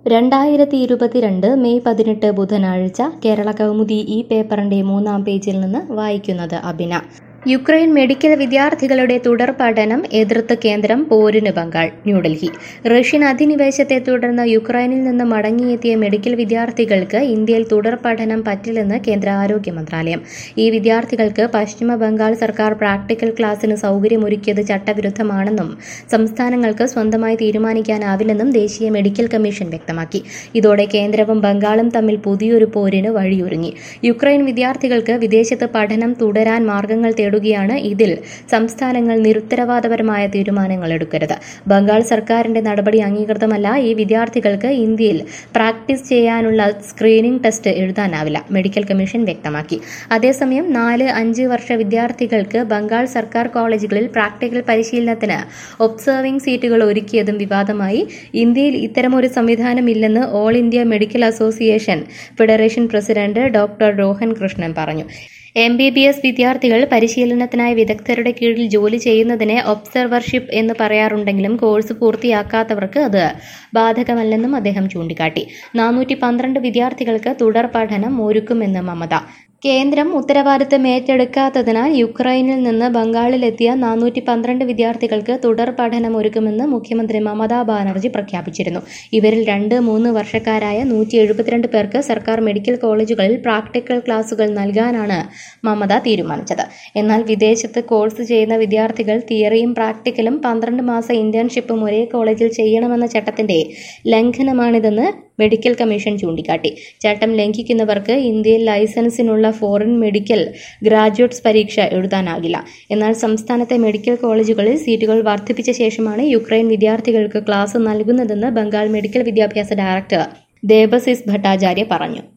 രണ്ടായിരത്തി ഇരുപത്തിരണ്ട് മെയ് പതിനെട്ട് ബുധനാഴ്ച കേരള കൗമുദി ഈ പേപ്പറിന്റെ മൂന്നാം പേജിൽ നിന്ന് വായിക്കുന്നത് അബിന യുക്രൈൻ മെഡിക്കൽ വിദ്യാർത്ഥികളുടെ തുടർ പഠനം എതിർത്ത് കേന്ദ്രം പോരിന് ബംഗാൾ ന്യൂഡൽഹി റഷ്യൻ അധിനിവേശത്തെ തുടർന്ന് യുക്രൈനിൽ നിന്ന് മടങ്ങിയെത്തിയ മെഡിക്കൽ വിദ്യാർത്ഥികൾക്ക് ഇന്ത്യയിൽ തുടർ പഠനം പറ്റില്ലെന്ന് കേന്ദ്ര ആരോഗ്യ മന്ത്രാലയം ഈ വിദ്യാർത്ഥികൾക്ക് പശ്ചിമ ബംഗാൾ സർക്കാർ പ്രാക്ടിക്കൽ ക്ലാസ്സിന് സൗകര്യമൊരുക്കിയത് ചട്ടവിരുദ്ധമാണെന്നും സംസ്ഥാനങ്ങൾക്ക് സ്വന്തമായി തീരുമാനിക്കാനാവില്ലെന്നും ദേശീയ മെഡിക്കൽ കമ്മീഷൻ വ്യക്തമാക്കി ഇതോടെ കേന്ദ്രവും ബംഗാളും തമ്മിൽ പുതിയൊരു പോരിന് വഴിയൊരുങ്ങി യുക്രൈൻ വിദ്യാർത്ഥികൾക്ക് വിദേശത്ത് പഠനം തുടരാൻ മാർഗങ്ങൾ തേടുകയാണ് ഇതിൽ സംസ്ഥാനങ്ങൾ നിരുത്തരവാദപരമായ തീരുമാനങ്ങൾ എടുക്കരുത് ബംഗാൾ സർക്കാരിന്റെ നടപടി അംഗീകൃതമല്ല ഈ വിദ്യാർത്ഥികൾക്ക് ഇന്ത്യയിൽ പ്രാക്ടീസ് ചെയ്യാനുള്ള സ്ക്രീനിംഗ് ടെസ്റ്റ് എഴുതാനാവില്ല മെഡിക്കൽ കമ്മീഷൻ വ്യക്തമാക്കി അതേസമയം നാല് അഞ്ച് വർഷ വിദ്യാർത്ഥികൾക്ക് ബംഗാൾ സർക്കാർ കോളേജുകളിൽ പ്രാക്ടിക്കൽ പരിശീലനത്തിന് ഒബ്സർവിംഗ് സീറ്റുകൾ ഒരുക്കിയതും വിവാദമായി ഇന്ത്യയിൽ ഇത്തരമൊരു സംവിധാനമില്ലെന്ന് all India medical association federation president doctor Rohan Krishnan പറഞ്ഞു എം ബി ബി എസ് വിദ്യാർത്ഥികൾ പരിശീലനത്തിനായി വിദഗ്ധരുടെ കീഴിൽ ജോലി ചെയ്യുന്നതിനെ ഒബ്സർവർഷിപ്പ് എന്ന് പറയാറുണ്ടെങ്കിലും കോഴ്സ് പൂർത്തിയാക്കാത്തവർക്ക് അത് ബാധകമല്ലെന്നും അദ്ദേഹം ചൂണ്ടിക്കാട്ടി നാനൂറ്റി പന്ത്രണ്ട് വിദ്യാർത്ഥികൾക്ക് തുടർ പഠനം ഒരുക്കുമെന്ന് മമത കേന്ദ്രം ഉത്തരവാദിത്തം ഏറ്റെടുക്കാത്തതിനാൽ യുക്രൈനിൽ നിന്ന് ബംഗാളിലെത്തിയ നാനൂറ്റി പന്ത്രണ്ട് വിദ്യാർത്ഥികൾക്ക് തുടർ പഠനം ഒരുക്കുമെന്ന് മുഖ്യമന്ത്രി മമതാ ബാനർജി പ്രഖ്യാപിച്ചിരുന്നു ഇവരിൽ രണ്ട് മൂന്ന് വർഷക്കാരായ നൂറ്റി എഴുപത്തിരണ്ട് പേർക്ക് സർക്കാർ മെഡിക്കൽ കോളേജുകളിൽ പ്രാക്ടിക്കൽ ക്ലാസുകൾ നൽകാനാണ് മമത തീരുമാനിച്ചത് എന്നാൽ വിദേശത്ത് കോഴ്സ് ചെയ്യുന്ന വിദ്യാർത്ഥികൾ തിയറിയും പ്രാക്ടിക്കലും പന്ത്രണ്ട് മാസ ഇന്റേൺഷിപ്പും ഒരേ കോളേജിൽ ചെയ്യണമെന്ന ചട്ടത്തിന്റെ ലംഘനമാണിതെന്ന് മെഡിക്കൽ കമ്മീഷൻ ചൂണ്ടിക്കാട്ടി ചട്ടം ലംഘിക്കുന്നവർക്ക് ഇന്ത്യയിൽ ലൈസൻസിനുള്ള ഫോറിൻ മെഡിക്കൽ ഗ്രാജുവേറ്റ്സ് പരീക്ഷ എഴുതാനാകില്ല എന്നാൽ സംസ്ഥാനത്തെ മെഡിക്കൽ കോളേജുകളിൽ സീറ്റുകൾ വർദ്ധിപ്പിച്ച ശേഷമാണ് യുക്രൈൻ വിദ്യാർത്ഥികൾക്ക് ക്ലാസ് നൽകുന്നതെന്ന് ബംഗാൾ മെഡിക്കൽ വിദ്യാഭ്യാസ ഡയറക്ടർ ദേബസിസ് ഭട്ടാചാര്യ പറഞ്ഞു